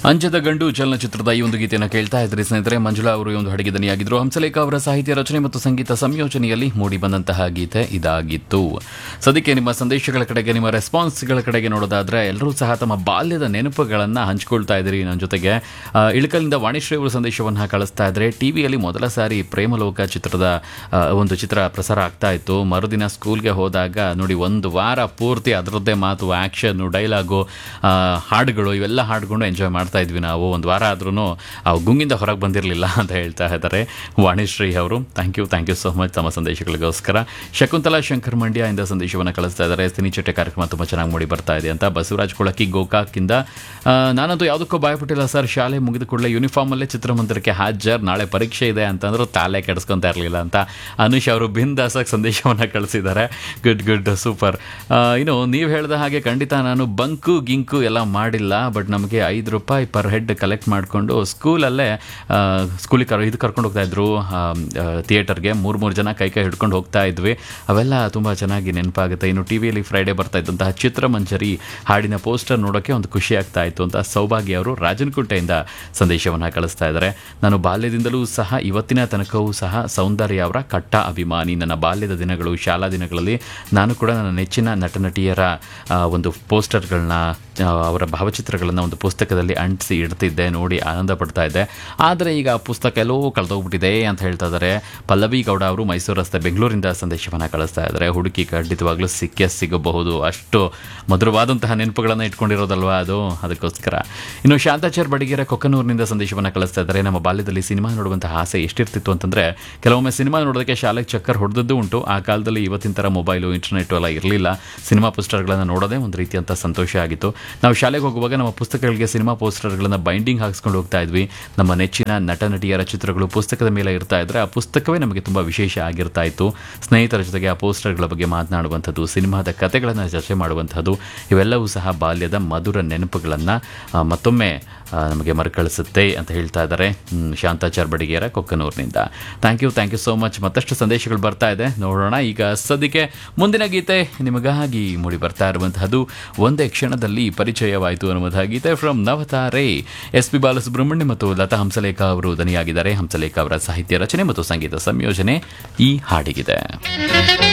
ಅಂಜದ ಗಂಡು ಚಲನಚಿತ್ರದ ಈ ಒಂದು ಗೀತೆಯನ್ನು ಕೇಳ್ತಾ ಇದ್ರಿ ಸ್ನೇಹಿತರೆ ಮಂಜುಳಾ ಅವರು ಈ ಒಂದು ಹಾಡಿಗೆ ದನಿಯಾಗಿದ್ರು ಹಂಸಲೇಖ ಅವರ ಸಾಹಿತ್ಯ ರಚನೆ ಮತ್ತು ಸಂಗೀತ ಸಂಯೋಜನೆಯಲ್ಲಿ ಮೂಡಿ ಬಂದಂತಹ ಗೀತೆ ಇದಾಗಿತ್ತು ಸದ್ಯಕ್ಕೆ ನಿಮ್ಮ ಸಂದೇಶಗಳ ಕಡೆಗೆ ನಿಮ್ಮ ರೆಸ್ಪಾನ್ಸ್ಗಳ ಕಡೆಗೆ ನೋಡೋದಾದ್ರೆ ಎಲ್ಲರೂ ಸಹ ತಮ್ಮ ಬಾಲ್ಯದ ನೆನಪುಗಳನ್ನು ಹಂಚ್ಕೊಳ್ತಾ ಇದ್ರಿ ನನ್ನ ಜೊತೆಗೆ ಆ, ಇಳಕಲಿಂದ ವಾಣಿಶ್ರೀ ಅವರು ಸಂದೇಶವನ್ನು ಕಳಿಸ್ತಾ ಇದ್ರೆ ಟಿವಿಯಲ್ಲಿ ಮೊದಲ ಸಾರಿ ಪ್ರೇಮಲೋಕ ಚಿತ್ರದ ಆ, ಒಂದು ಚಿತ್ರ ಪ್ರಸಾರ ಆಗ್ತಾ ಇತ್ತು ಮರುದಿನ ಸ್ಕೂಲ್ಗೆ ಹೋದಾಗ ನೋಡಿ ಒಂದು ವಾರ ಪೂರ್ತಿ ಅದರದ್ದೇ ಮಾತು ಆ್ಯಕ್ಷನ್ನು ಡೈಲಾಗು ಹಾಡುಗಳು ಇವೆಲ್ಲ ಹಾಡ್ಕೊಂಡು ಎಂಜಾಯ್ ಮಾಡ್ತಾ ಇದ್ವಿ ನಾವು ಒಂದು ವಾರ ಆದ್ರೂ ಆ ಗುಂಗಿಂದ ಹೊರಗೆ ಬಂದಿರಲಿಲ್ಲ ಅಂತ ಹೇಳ್ತಾ ಇದ್ದಾರೆ ವಾಣಿಶ್ರೀ ಅವರು thank you thank you so much ತಮ್ಮ ಸಂದೇಶಗಳಿಗೋಸ್ಕರ ಶಕುಂತಲಾ ಶಂಕರ್ ಮಂಡ್ಯ ಇಂದ ಸಂದೇಶವನ್ನು ಕಳಿಸ್ತಾ ಇದ್ದಾರೆ ಸಿನಿಚಟ್ಟೆ ಕಾರ್ಯಕ್ರಮ ತುಂಬ ಚೆನ್ನಾಗಿ ಮೂಡಿ ಬರ್ತಾ ಇದೆ ಅಂತ ಬಸವರಾಜ್ ಕೊಳಕಿ ಗೋಕಾಕಿಂದ ಆ, ನಾನಂತೂ ಯಾವುದಕ್ಕೂ ಭಯಪಟ್ಟಿಲ್ಲ ಸರ್ ಶಾಲೆ ಮುಗಿದ ಕೂಡಲೇ ಯೂನಿಫಾರ್ಮಲ್ಲೇ ಚಿತ್ರಮಂದಿರಕ್ಕೆ ಹಾಜರ್ ನಾಳೆ ಪರೀಕ್ಷೆ ಇದೆ ಅಂತಂದ್ರೆ ತಾಲೆ ಕೆಡಿಸ್ಕೊಂತ ಇರಲಿಲ್ಲ ಅಂತ ಅನುಷ್ ಅವರು ಬಿಂದಾಸಕ್ಕೆ ಸಂದೇಶವನ್ನು ಕಳಿಸಿದ್ದಾರೆ ಗುಡ್ ಗುಡ್ ಸೂಪರ್ ಇನ್ನು ನೀವು ಹೇಳಿದ ಹಾಗೆ ಖಂಡಿತ ನಾನು ಬಂಕು ಗಿಂಕು ಎಲ್ಲ ಮಾಡಿಲ್ಲ ಬಟ್ ನಮಗೆ ಐದು ರೂಪಾಯಿ ಪರ್ ಹೆಡ್ ಕಲೆಕ್ಟ್ ಮಾಡಿಕೊಂಡು ಸ್ಕೂಲಲ್ಲೇ ಸ್ಕೂಲಿಗೆ ಕರ್ ಇದು ಕರ್ಕೊಂಡು ಹೋಗ್ತಾ ಇದ್ರು ಥಿಯೇಟರ್ಗೆ ಮೂರು ಮೂರು ಜನ ಕೈ ಕೈ ಹಿಡ್ಕೊಂಡು ಹೋಗ್ತಾ ಇದ್ವಿ ಅವೆಲ್ಲ ತುಂಬ ಚೆನ್ನಾಗಿ ನೆನಪಾಗುತ್ತೆ ಇನ್ನು ಟಿ ವಿಯಲ್ಲಿ ಫ್ರೈಡೇ ಬರ್ತಾ ಇದ್ದಂತಹ ಚಿತ್ರಮಂಜರಿ ಹಾಡಿನ ಪೋಸ್ಟರ್ ನೋಡೋಕ್ಕೆ ಒಂದು ಖುಷಿ ಆಗ್ತಾ ಇತ್ತು ಅಂತ ಸೌಭಾಗ್ಯ ಅವರು ರಾಜನಕುಂಟೆಯಿಂದ ಸಂದೇಶವನ್ನು ಕಳಿಸ್ತಾ ಇದ್ದಾರೆ ನಾನು ಬಾಲ್ಯದಿಂದಲೂ ಸಹ ಇವತ್ತಿನ ತನಕವೂ ಸಹ ಸೌಂದರ್ಯ ಅವರ ಕಟ್ಟ ಅಭಿಮಾನಿ ನನ್ನ ಬಾಲ್ಯದ ದಿನಗಳು ಶಾಲಾ ದಿನಗಳಲ್ಲಿ ನಾನು ಕೂಡ ನನ್ನ ನೆಚ್ಚಿನ ನಟ ನಟಿಯರ ಆ, ಒಂದು ಪೋಸ್ಟರ್ಗಳನ್ನ ಅವರ ಭಾವಚಿತ್ರಗಳನ್ನು ಒಂದು ಪುಸ್ತಕದಲ್ಲಿ ಅಂಟಿಸಿ ಇಡ್ತಿದ್ದೆ ನೋಡಿ ಆನಂದ ಪಡ್ತಾ ಇದ್ದೆ ಆದರೆ ಈಗ ಆ ಪುಸ್ತಕ ಎಲ್ಲೋ ಕಳೆದೋಗ್ಬಿಟ್ಟಿದೆ ಅಂತ ಹೇಳ್ತಾ ಇದ್ದಾರೆ ಪಲ್ಲವಿ ಗೌಡ ಅವರು ಮೈಸೂರು ರಸ್ತೆ ಬೆಂಗಳೂರಿಂದ ಸಂದೇಶವನ್ನು ಕಳಿಸ್ತಾ ಇದ್ದಾರೆ ಹುಡುಕಿ ಖಂಡಿತವಾಗ್ಲೂ ಸಿಕ್ಕೇ ಸಿಗಬಹುದು ಅಷ್ಟು ಮಧುರವಾದಂತಹ ನೆನಪುಗಳನ್ನು ಇಟ್ಕೊಂಡಿರೋದಲ್ವಾ ಅದು ಅದಕ್ಕೋಸ್ಕರ ಇನ್ನು ಶಾಂತಾಚಾರ್ ಬಡಿಗೆರೆ ಕೊಕ್ಕನೂರಿನಿಂದ ಸಂದೇಶವನ್ನು ಕಳಿಸ್ತಾ ಇದ್ದಾರೆ ನಮ್ಮ ಬಾಲ್ಯದಲ್ಲಿ ಸಿನಿಮಾ ನೋಡುವಂತಹ ಆಸೆ ಎಷ್ಟಿರ್ತಿತ್ತು ಅಂತಂದರೆ ಕೆಲವೊಮ್ಮೆ ಸಿನಿಮಾ ನೋಡೋದಕ್ಕೆ ಶಾಲೆಗೆ ಚಕ್ಕರ್ ಹೊಡೆದದ್ದು ಉಂಟು ಆ ಕಾಲದಲ್ಲಿ ಇವತ್ತಿನ ಥರ ಮೊಬೈಲು ಇಂಟರ್ನೆಟ್ಟು ಎಲ್ಲ ಇರಲಿಲ್ಲ ಸಿನಿಮಾ ಪೋಸ್ಟರ್ಗಳನ್ನು ನೋಡೋದೇ ಒಂದು ರೀತಿಯಂಥ ಸಂತೋಷ ಆಗಿತ್ತು ನಾವು ಶಾಲೆಗೆ ಹೋಗುವಾಗ ನಮ್ಮ ಪುಸ್ತಕಗಳಿಗೆ ಸಿನಿಮಾ ಪೋಸ್ಟರ್ಗಳನ್ನು ಬೈಂಡಿಂಗ್ ಹಾಕ್ಸ್ಕೊಂಡು ಹೋಗ್ತಾ ಇದ್ವಿ ನಮ್ಮ ನೆಚ್ಚಿನ ನಟ ನಟಿಯರ ಚಿತ್ರಗಳು ಪುಸ್ತಕದ ಮೇಲೆ ಇರ್ತಾ ಇದ್ರೆ ಆ ಪುಸ್ತಕವೇ ನಮಗೆ ತುಂಬ ವಿಶೇಷ ಆಗಿರ್ತಾ ಇತ್ತು ಸ್ನೇಹಿತರ ಜೊತೆಗೆ ಆ ಪೋಸ್ಟರ್ಗಳ ಬಗ್ಗೆ ಮಾತನಾಡುವಂಥದ್ದು ಸಿನಿಮಾದ ಕಥೆಗಳನ್ನು ಚರ್ಚೆ ಮಾಡುವಂಥದ್ದು ಇವೆಲ್ಲವೂ ಸಹ ಬಾಲ್ಯದ ಮಧುರ ನೆನಪುಗಳನ್ನು ಮತ್ತೊಮ್ಮೆ ಆ, ನಮಗೆ ಮರುಕಳಿಸುತ್ತೆ ಅಂತ ಹೇಳ್ತಾ ಇದ್ದಾರೆ ಹ್ಮ್, ಶಾಂತಾಚಾರ್ ಬಡಿಗೇರ ಕೊಕ್ಕನೂರಿನಿಂದ thank you thank you so much ಮತ್ತಷ್ಟು ಸಂದೇಶಗಳು ಬರ್ತಾ ಇದೆ ನೋಡೋಣ ಈಗ ಸದ್ಯಕ್ಕೆ ಮುಂದಿನ ಗೀತೆ ನಿಮಗಾಗಿ ಮೂಡಿ ಬರ್ತಾ ಇರುವಂತಹದ್ದು ಒಂದೇ ಕ್ಷಣದಲ್ಲಿ ಪರಿಚಯವಾಯಿತು ಅನ್ನುವಂತಹ ಗೀತೆ from Navathare S P Balasubrahmanya ಮತ್ತು ಲತಾ ಹಂಸಲೇಖ ಅವರು ದನಿಯಾಗಿದ್ದಾರೆ ಹಂಸಲೇಖ ಅವರ ಸಾಹಿತ್ಯ ರಚನೆ ಮತ್ತು ಸಂಗೀತ ಸಂಯೋಜನೆ ಈ ಹಾಡಿಗಿದೆ